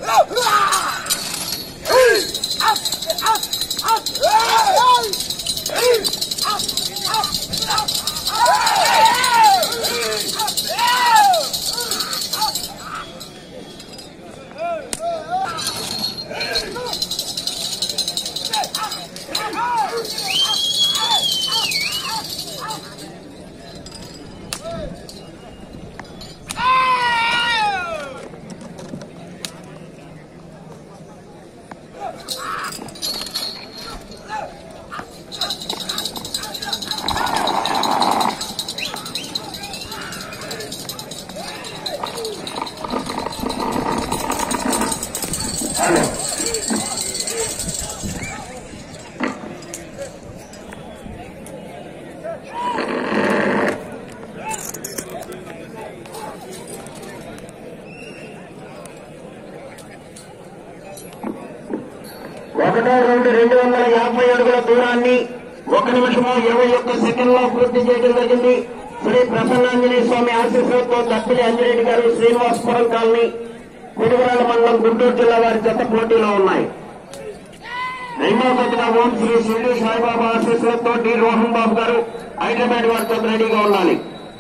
ఒకటో రౌండ్ రెండు వందల యాభై అడుగుల దూరాన్ని ఒక నిమిషము ఇరవై ఒక్క సెకండ్ లో పూర్తి చేయడం జరిగింది శ్రీ ప్రసన్నాంజనేయ స్వామి ఆశీస్సులతో దప్పిలి అంజిరెడ్డి గారు శ్రీనివాసపురం కాలనీ పిడుగురాల మండలం గుంటూరు జిల్లా వారి జత పోటీలో ఉన్నాయి రెండవ జతగా ఓం శ్రీ షిరిడి సాయిబాబా ఆశీస్సులతో డి రోహన్ బాబు గారు హైదరాబాద్ వారితో రెడీగా ఉండాలి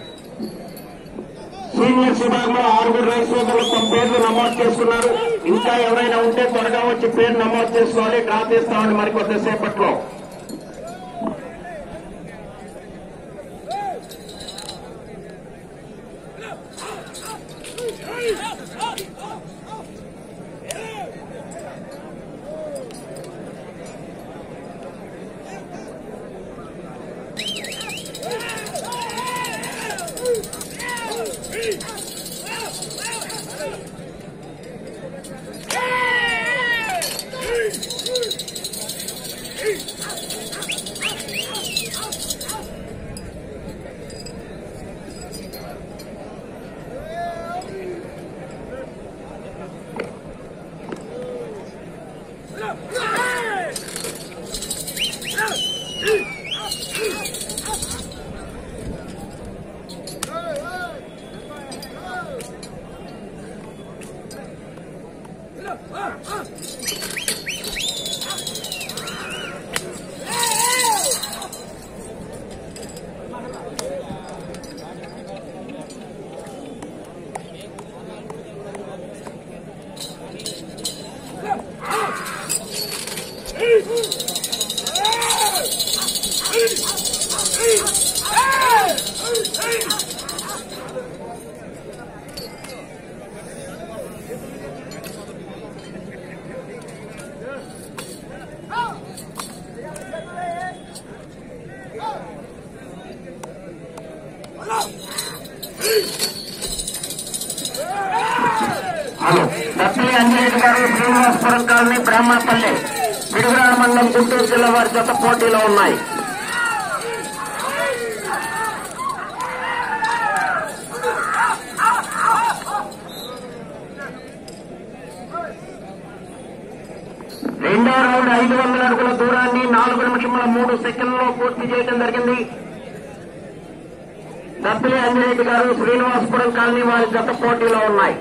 సీనియర్స్ విభాగంలో ఆరుగురు రైతు సోదరులు తమ పేర్లు నమోదు చేసుకున్నారు ఇంకా ఎవరైనా ఉంటే త్వరగా వచ్చి పేరు నమోదు చేసుకోవాలి డ్రా తీస్తామని మరికొద్దిసేపట్లో హలో దత్తులి అంజిరెడ్డి గారు శ్రీనివాసపురం కాలనీ బ్రాహ్మణపల్లి పిడుగురాల మండలం గుంటూరు జిల్లా వారి జత పోటీలో ఉన్నాయి రెండో రౌండ్ ఐదు వందల అడుగుల దూరాన్ని నాలుగు నిమిషముల మూడు సెకండ్లలో పూర్తి చేయడం జరిగింది దత్తులి అంజిరెడ్డి గారు శ్రీనివాసపురం కాలనీ వారి జత పోటీలో ఉన్నాయి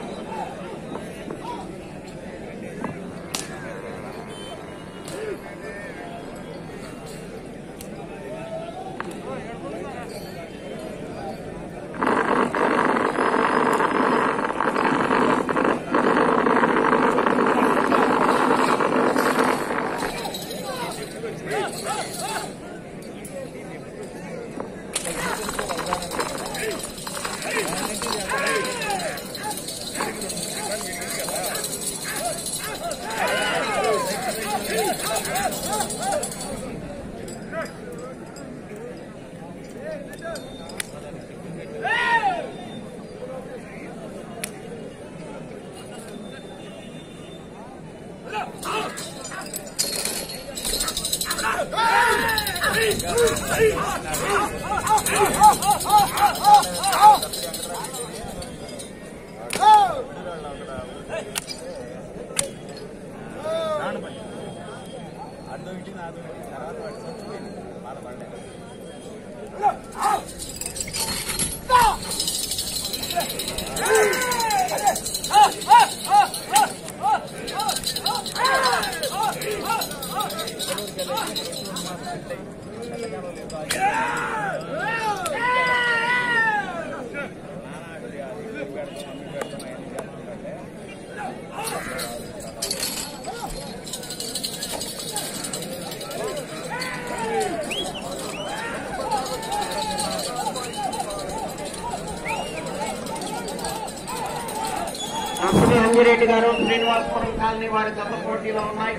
అసలు అంజిరెడ్డి గారు శ్రీనివాసపురం కాలనీ వారి జత పోటీలో ఉన్నాయి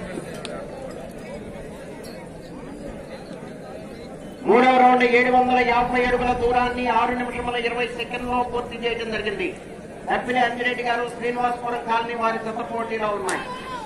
మూడవ రౌండ్ ఏడు వందల యాభై అడుగుల దూరాన్ని ఆరు నిమిషముల ఇరవై సెకండ్లో పూర్తి చేయడం జరిగింది అప్పిలి అంజిరెడ్డి గారు శ్రీనివాసపురం కాలనీ వారి జత పోటీలో ఉన్నాయి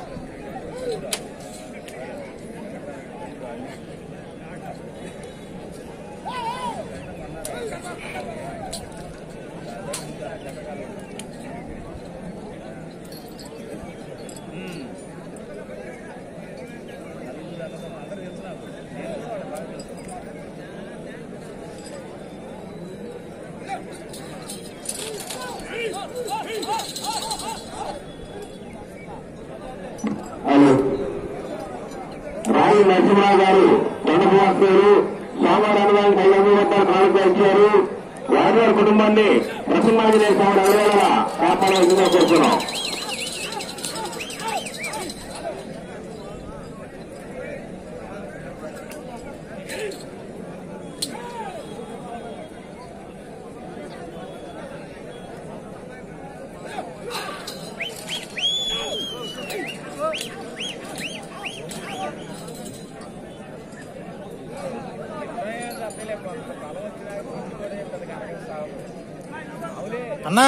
హలో రాయి నరసింహరావు గారు తొండపవాస్తారు సోమవారం గారికి ఐదు వందల రూపాయలు కానుక ఇచ్చారు వారి వారి కుటుంబాన్ని ప్రసన్నాంజనేయ స్వామి అలవేళ కాపాడాల్సిందిగా కోరుతున్నాం అన్నా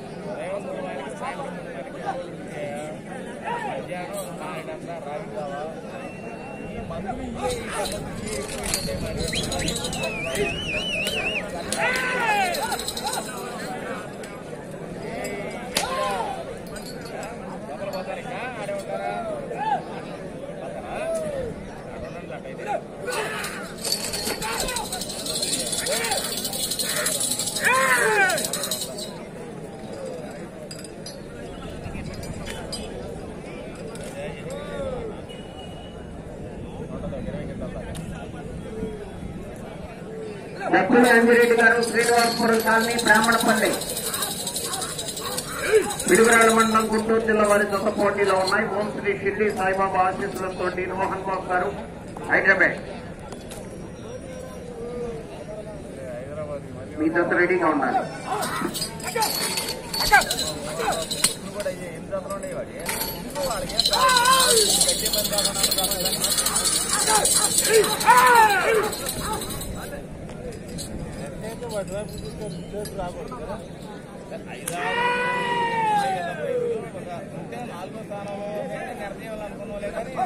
లక్ష్మీ అంజిరెడ్డి గారు శ్రీనివాసపురం కాలనీ బ్రాహ్మణపల్లి పిడుగురాల మండలం గుంటూరు జిల్లా వారి జత పోటీలో ఉన్నాయి ఓం శ్రీ షిర్డీ సాయిబాబా ఆశీస్సులతో డి మోహన్ బాబు గారు హైదరాబాద్ మీ జత రెడీగా ఉండాలి నాలుగో స్థానంలో నిర్ణయాలనుకున్నోలే కానీ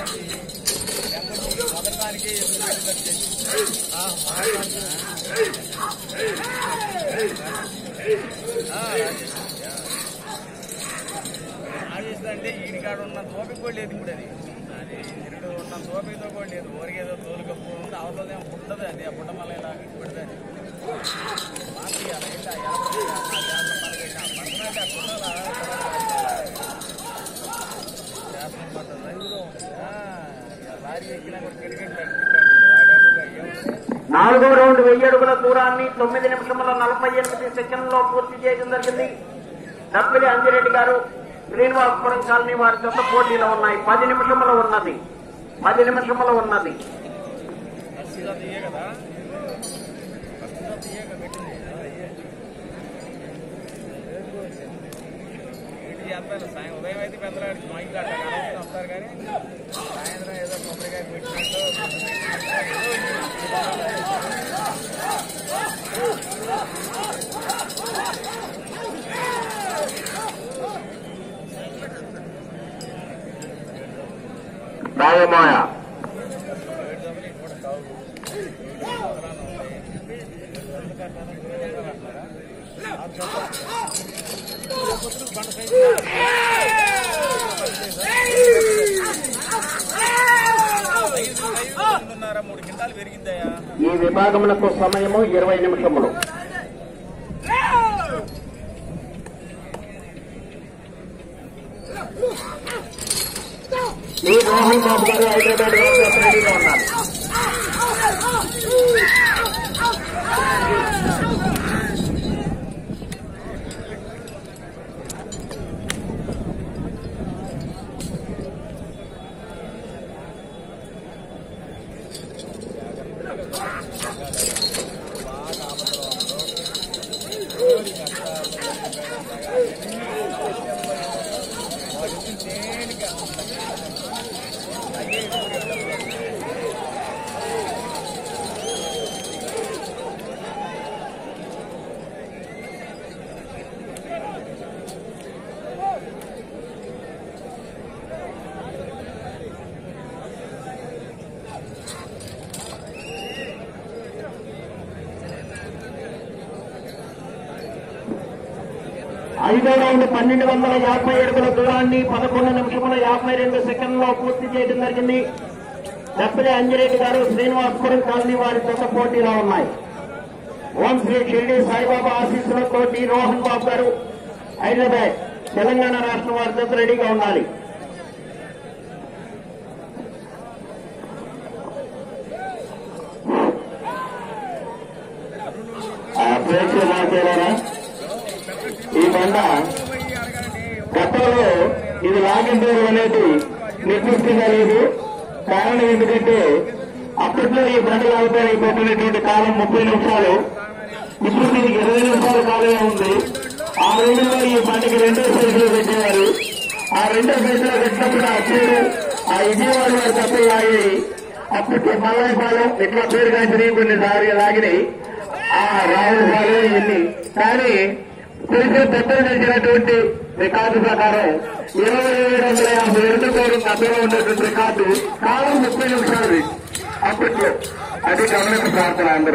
మొదటి దానికి రాజేష్ అంటే ఈడికాడ ఉన్న తోపిక కూడా లేదు ఇప్పుడు అది అది ఇరుడు ఉన్న తోపికతో కూడా లేదు ఊరికేదో తోలు కప్పు ఉంది అవతల పుట్టదు అది ఆ పుట్ట మళ్ళీ ఇలా పెడుతుంది మార్చి అలా వెళ్ళి ఆ ఎలపడి ఆ జాతర మనకి ఆ పక్కన ఆ పుట్టల శాసనం పట్ల రైతులో ఉంది ఆ, ఇక లారీ ఎక్కినా కూడా కిటకిట వాడేమో ఏమో నాలుగో రౌండ్ వెయ్యి అడుగుల దూరాన్ని తొమ్మిది నిమిషముల నలభై ఎనిమిది సెకండ్లో పూర్తి చేయడం జరిగింది డబ్బిలి అంజిరెడ్డి గారు శ్రీనివాసపురం కాలనీ వారి జత పోటీలో ఉన్నాయి పది నిమిషములు ఉన్నది పది నిమిషములు ఉన్నది నర్సీలో తీయే కదా నర్సీలో తీయక పెట్టింది ఏంటి చేస్తారు సాయం ఉదయం అయితే పెద్దలాడికి మైక్ అట్లా కనబడుతూ వస్తారు కానీ సాయంత్రం ఏదో కొబ్బరికాయ పెట్టినట్టు రాయమాయ రెండున్నర మూడు కింటాలు పెరిగిద్దాయా ఈ విభాగములకు సమయము ఇరవై నిమిషములు ఈ మోహన్ బాబు గారు హైదరాబాద్ గారు జత రెడీగా ఉన్నారు ఐదో రౌండ్ పన్నెండు వందల యాభై అడుగుల దూరాన్ని పదకొండు నిమిషముల యాభై రెండు సెకండ్లో పూర్తి చేయడం జరిగింది డబ్బులే అంజిరెడ్డి గారు శ్రీనివాసపురం కాలనీ వారి జత పోటీలో ఉన్నాయి ఓం శ్రీ షిర్డి సాయిబాబా ఆశీస్సులతో టి రోహన్ బాబు గారు హైదరాబాద్ తెలంగాణ రాష్ట్రం వారి జత రెడీగా ఉండాలి ఆ ప్రేక్షకుల మాట్లాడారా ఈ బండ గతంలో ఇది లాగిన్ డోర్ అనేది నిర్దిష్టంగా లేదు కారణం ఎందుకంటే అప్పట్లో ఈ బండ లాగడానికి పెట్టినటువంటి కాలం ముప్పై నిమిషాలు ఇప్పుడు దీనికి ఇరవై నిమిషాల కాలమే ఉంది ఆ రోజుల్లో ఈ బండికి రెండో సైజులో పెట్టేవారు ఆ రెండో సైజులో పెట్టినప్పుడు ఆ పేరు ఆ విజయవాడ వారు తప్ప లాగి అప్పటికి మల్లైపాలెం ఇట్లా పేరు కాంచినాయి కొన్ని సార్లు లాగినాయి ఆ రావులపాలెం ఇవన్నీ కానీ తెలిసిన పెద్దలు తెలిసినటువంటి రికార్డు ప్రకారం ఇరవై ఏడు వందల యాభై రెండు కోరు మధ్యలో ఉన్నటువంటి రికార్డు కాలం ముప్పై నిమిషాలు అప్పట్లో అది గమనించి ప్రార్థన అందరూ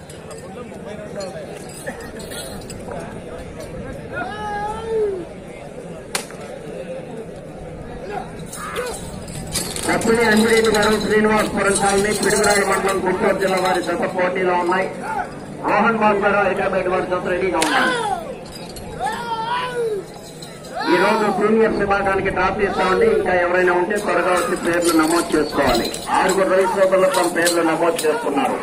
డబ్బుని అంజిరెడ్డి గారు శ్రీనివాసపురం కాలనీ పిడుగురాయి మండలం గుంటూరు జిల్లా వారి జత పోటీలో ఉన్నాయి మోహన్ బాబు గారు హైదరాబాద్ వారి జత రెడీగా ఉన్నారు ఈ రోజు సీనియర్స్ విభాగానికి డ్రాప్ చేస్తామండి ఇంకా ఎవరైనా ఉంటే త్వరగా వచ్చి పేర్లు నమోదు చేసుకోవాలి ఆరుగురు రైతు సోదరులు తమ పేర్లు నమోదు చేస్తున్నారు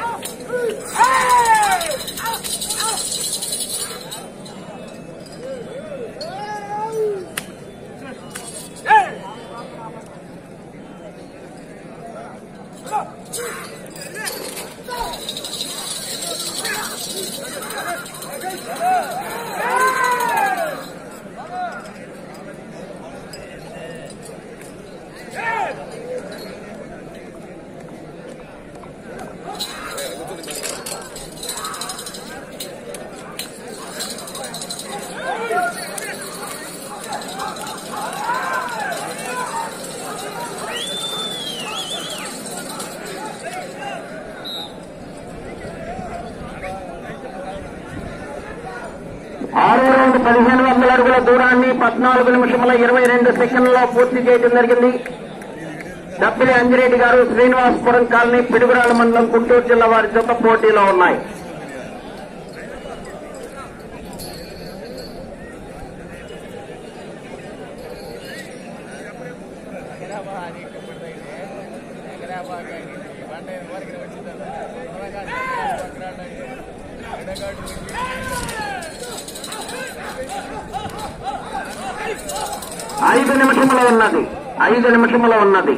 ఆరో రౌండ్ పదిహేను వందల అడుగుల దూరాన్ని పద్నాలుగు నిమిషముల ఇరవై రెండు సెకండ్లలో పూర్తి చేయడం జరిగింది డబ్బిలి అంజిరెడ్డి గారు శ్రీనివాసపురం కాలనీ పిడుగురాల మండలం గుంటూరు జిల్లా వారి జత పోటీలో ఉన్నాయి ఐదు నిమిషముల ఉన్నది ఐదు నిమిషముల ఉన్నది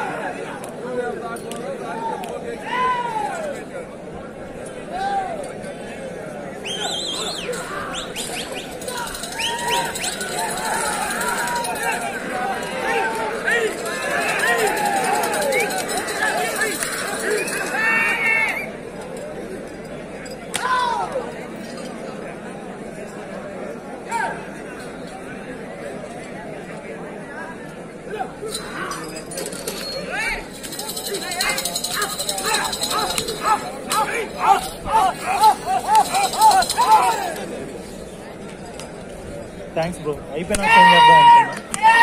థ్యాంక్స్ బ్రో అయిపోయినా ఫోన్ చేద్దాం అనుకున్నా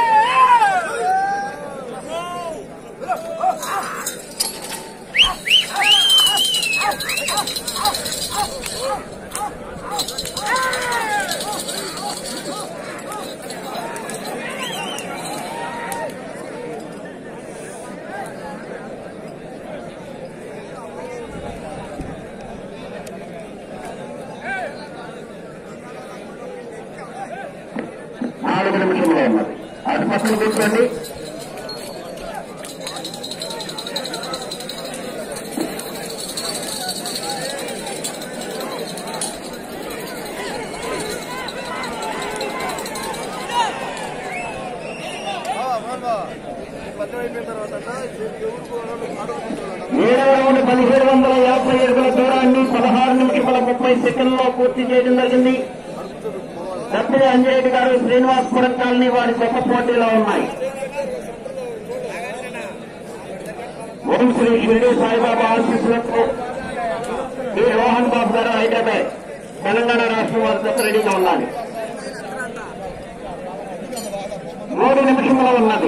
నాలుగు నిమిషంలో ఉన్నది అటు పక్కన కూర్చోండి ఏడవ రౌండ్ పదిహేడు వందల యాభై అడుగుల దూరాన్ని పదహారు నిమిషముల ముప్పై సెకండ్లో పూర్తి చేయడం జరిగింది డబ్బిలి అంజిరెడ్డి గారు శ్రీనివాసపురం కాలనీ వారి గొప్ప పోటీలో ఉన్నాయి ఓం శ్రీ షిరిడి సాయిబాబా ఆశీస్సులతో డి రోహన్ బాబు గారు హైదరాబాద్ తెలంగాణ రాష్ట్రం వారి జత రెడీగా ఉండాలి నిమిషంలో ఉన్నది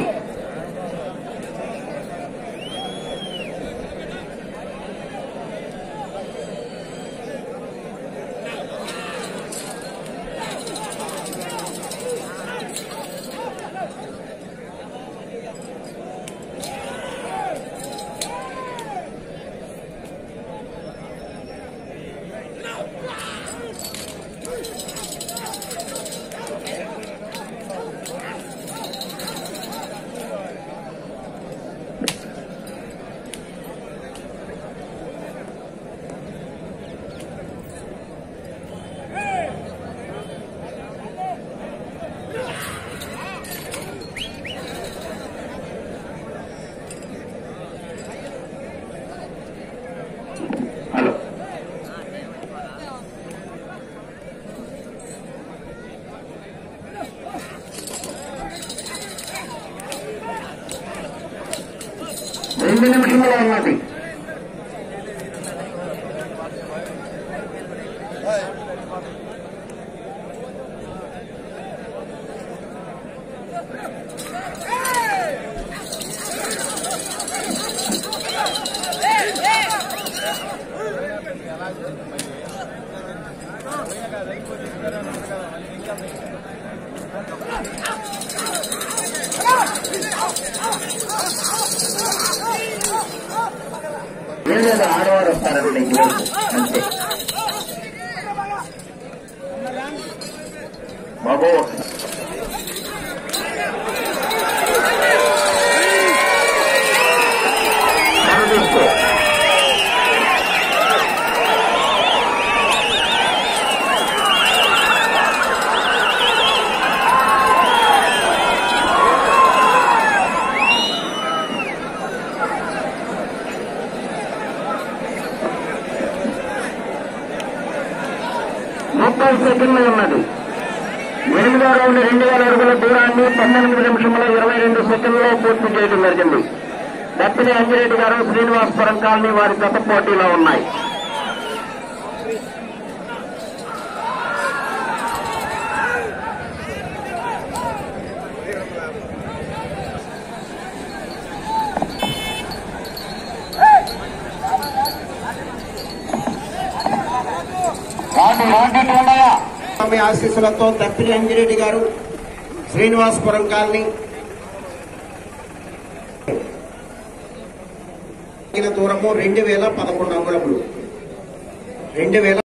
హలో రెండు నిమిషంలో ఉన్నది ఏం లేదు ఆడవారు వస్తారండి ఇంగ్లీష్ అంతే బాబు చూసుకో ముప్పై సెకండ్లు ఉన్నది ఎనిమిదో రౌండ్ రెండు వేల అడుగుల దూరాన్ని పంతొమ్మిది నిమిషంలో ఇరవై రెండు సెకండ్లో పూర్తి చేయడం జరిగింది దత్తిని అంజిరెడ్డి గారు శ్రీనివాసపురం కాలనీ వారి గత పోటీలో ఉన్నాయి రాండి రాండి ఉన్నాయా స్వామి ఆశీస్సులతో తప్పిలి అంజిరెడ్డి గారు శ్రీనివాసపురం కాలనీ తగిన దూరము రెండు వేల పదకొండు అంగుళములు రెండు వేల